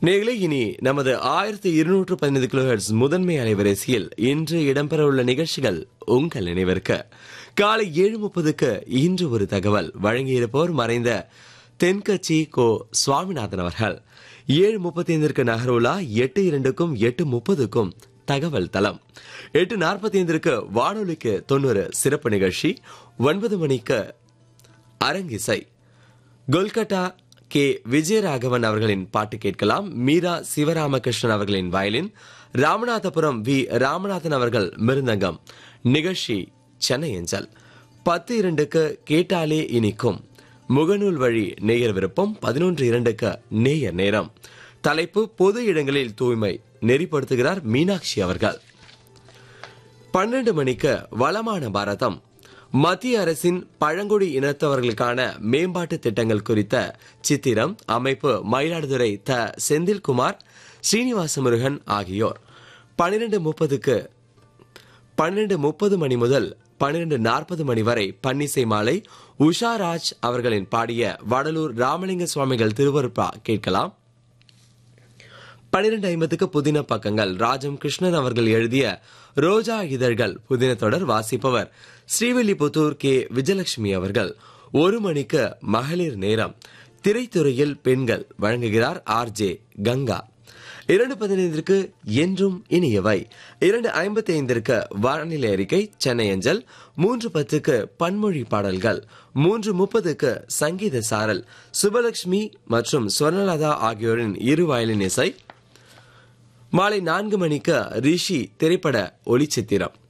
நேர்களே இனி நமது ஆயிரத்தி இருநூற்று பதினைந்து கிலோஹெர்ட்ஸ் முதன்மை அலைவரிசையில் இன்று இடம்பெறவுள்ள நிகழ்ச்சிகள் உங்கள் நினைவிற்கு காலை ஏழு முப்பதுக்கு இன்று ஒரு தகவல் வழங்கியிருப்போர் மறைந்த தென்கட்சி கோ சுவாமிநாதன் அவர்கள் ஏழு முப்பத்தி ஐந்திற்கு நகரோலா எட்டு இரண்டுக்கும் எட்டு முப்பதுக்கும் தகவல் தளம் எட்டு நாற்பத்தி ஐந்திற்கு வானொலிக்கு தொண்ணூறு சிறப்பு நிகழ்ச்சி ஒன்பது மணிக்கு அரங்கிசை கொல்கட்டா கே விஜயராகவன் அவர்களின் பாட்டு கேட்கலாம் மீரா சிவராமகிருஷ்ணன் அவர்களின் வயலின் ராமநாதபுரம் வி ராமநாதன் அவர்கள் மிருந்தங்கம் நிகழ்ச்சி சென்னை அஞ்சல் பத்து இரண்டுக்கு கேட்டாலே இனிக்கும் முகநூல் வழி நேயர் விருப்பம் பதினொன்று இரண்டுக்கு நேயர் நேரம் தலைப்பு பொது இடங்களில் தூய்மை நெறிப்படுத்துகிறார் மீனாட்சி அவர்கள் பன்னெண்டு மணிக்கு வளமான பாரதம் மத்திய அரசின் பழங்குடி இனத்தவர்களுக்கான மேம்பாட்டு திட்டங்கள் குறித்த சித்திரம் அமைப்பு மயிலாடுதுறை த செந்தில்குமார் ஸ்ரீனிவாச முருகன் ஆகியோர் பன்னிரண்டு முப்பதுக்கு பன்னிரண்டு முப்பது மணி முதல் பன்னிரண்டு நாற்பது மணி வரை பன்னிசை மாலை உஷா ராஜ் அவர்களின் பாடிய வடலூர் ராமலிங்க சுவாமிகள் திருவருப்பா கேட்கலாம் பன்னிரண்டு ஐம்பதுக்கு புதின பக்கங்கள் ராஜம் கிருஷ்ணன் அவர்கள் எழுதிய ரோஜா இதழ்கள் புதின தொடர் வாசிப்பவர் ஸ்ரீவில்லிபுத்தூர் கே விஜயலட்சுமி அவர்கள் ஒரு மணிக்கு மகளிர் நேரம் திரைத்துறையில் பெண்கள் வழங்குகிறார் ஆர் ஜே கங்கா இரண்டு பதினைந்திற்கு என்றும் இனியவை இரண்டு ஐம்பத்தி ஐந்திற்கு வானிலை அறிக்கை சென்னை அஞ்சல் மூன்று பத்துக்கு பன்மொழி பாடல்கள் மூன்று முப்பதுக்கு சங்கீத சாரல் சுபலட்சுமி மற்றும் ஸ்வர்ணலதா ஆகியோரின் இரு வயலின் இசை மாலை நான்கு மணிக்கு ரிஷி திரைப்பட ஒளிச்சித்திரம்